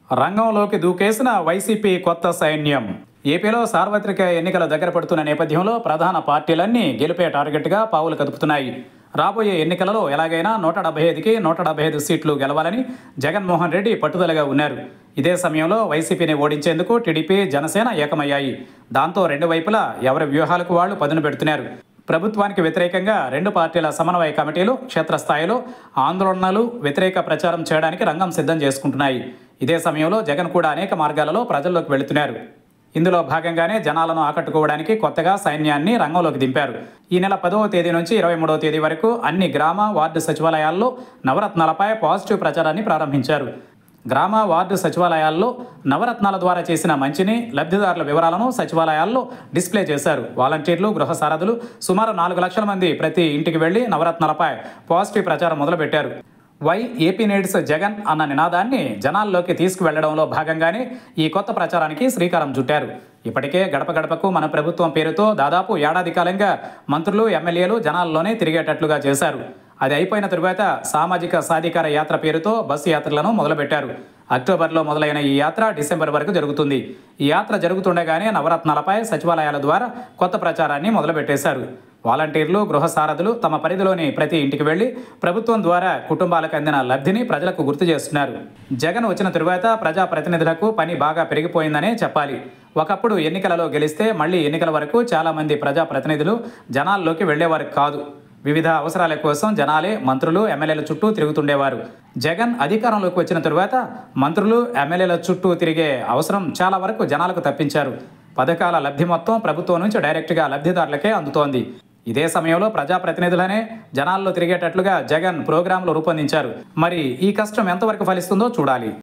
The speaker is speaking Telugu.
రంగంలోకి దూకేసిన వైసీపీ కొత్త సైన్యం ఏపీలో సార్వత్రిక ఎన్నికలు దగ్గర పడుతున్న నేపథ్యంలో ప్రధాన పార్టీలన్నీ గెలిపే టార్గెట్గా పావులు కదుపుతున్నాయి రాబోయే ఎన్నికలలో ఎలాగైనా నూట డెబ్బై ఐదుకి నూట డెబ్బై ఐదు సీట్లు గెలవాలని జగన్మోహన్ రెడ్డి పట్టుదలగా ఉన్నారు ఇదే సమయంలో వైసీపీని ఓడించేందుకు టీడీపీ జనసేన ఏకమయ్యాయి దాంతో రెండు వైపులా ఎవరి వ్యూహాలకు వాళ్ళు పదును పెడుతున్నారు ప్రభుత్వానికి వ్యతిరేకంగా రెండు పార్టీల సమన్వయ కమిటీలు క్షేత్రస్థాయిలో ఆందోళనలు వ్యతిరేక ప్రచారం చేయడానికి రంగం సిద్ధం చేసుకుంటున్నాయి ఇదే సమయంలో జగన్ కూడా అనేక మార్గాలలో ప్రజల్లోకి వెళుతున్నారు ఇందులో భాగంగానే జనాలను ఆకట్టుకోవడానికి కొత్తగా సైన్యాన్ని రంగంలోకి దింపారు ఈ నెల పదవ తేదీ నుంచి ఇరవై మూడవ తేదీ వరకు అన్ని గ్రామ వార్డు సచివాలయాల్లో నవరత్నాలపై పాజిటివ్ ప్రచారాన్ని ప్రారంభించారు గ్రామ వార్డు సచివాలయాల్లో నవరత్నాల ద్వారా చేసిన మంచిని లబ్ధిదారుల వివరాలను సచివాలయాల్లో డిస్ప్లే చేశారు వాలంటీర్లు గృహ సారథులు సుమారు నాలుగు లక్షల మంది ప్రతి ఇంటికి వెళ్లి నవరత్నాలపై పాజిటివ్ ప్రచారం మొదలుపెట్టారు వై ఏపీ నీడ్స్ జగన్ అన్న నినాదాన్ని జనాల్లోకి తీసుకువెళ్లడంలో భాగంగానే ఈ కొత్త ప్రచారానికి శ్రీకారం చుట్టారు ఇప్పటికే గడప గడపకు మన ప్రభుత్వం పేరుతో దాదాపు ఏడాది కాలంగా మంత్రులు ఎమ్మెల్యేలు జనాల్లోనే తిరిగేటట్లుగా చేశారు అది అయిపోయిన తరువాత సామాజిక సాధికార యాత్ర పేరుతో బస్సు యాత్రలను మొదలుపెట్టారు అక్టోబర్లో మొదలైన ఈ యాత్ర డిసెంబర్ వరకు జరుగుతుంది ఈ యాత్ర జరుగుతుండగానే నవరత్నాలపై సచివాలయాల ద్వారా కొత్త ప్రచారాన్ని మొదలుపెట్టేశారు వాలంటీర్లు గృహ సారథులు తమ పరిధిలోని ప్రతి ఇంటికి వెళ్లి ప్రభుత్వం ద్వారా కుటుంబాలకు అందిన లబ్ధిని ప్రజలకు గుర్తు చేస్తున్నారు జగన్ వచ్చిన తరువాత ప్రజా ప్రతినిధులకు పని బాగా పెరిగిపోయిందనే చెప్పాలి ఒకప్పుడు ఎన్నికలలో గెలిస్తే మళ్ళీ ఎన్నికల వరకు చాలామంది ప్రజా ప్రతినిధులు జనాల్లోకి వెళ్లేవారు కాదు వివిధ అవసరాల కోసం జనాలే మంత్రులు ఎమ్మెల్యేల చుట్టూ తిరుగుతుండేవారు జగన్ అధికారంలోకి వచ్చిన తరువాత మంత్రులు ఎమ్మెల్యేల చుట్టూ తిరిగే అవసరం చాలా వరకు జనాలకు తప్పించారు పథకాల లబ్ధి మొత్తం ప్రభుత్వం నుంచి డైరెక్ట్గా లబ్ధిదారులకే అందుతోంది ఇదే సమయంలో ప్రజాప్రతినిధులనే జనాల్లో తిరిగేటట్లుగా జగన్ ప్రోగ్రాంలు రూపొందించారు మరి ఈ కష్టం ఎంతవరకు ఫలిస్తుందో చూడాలి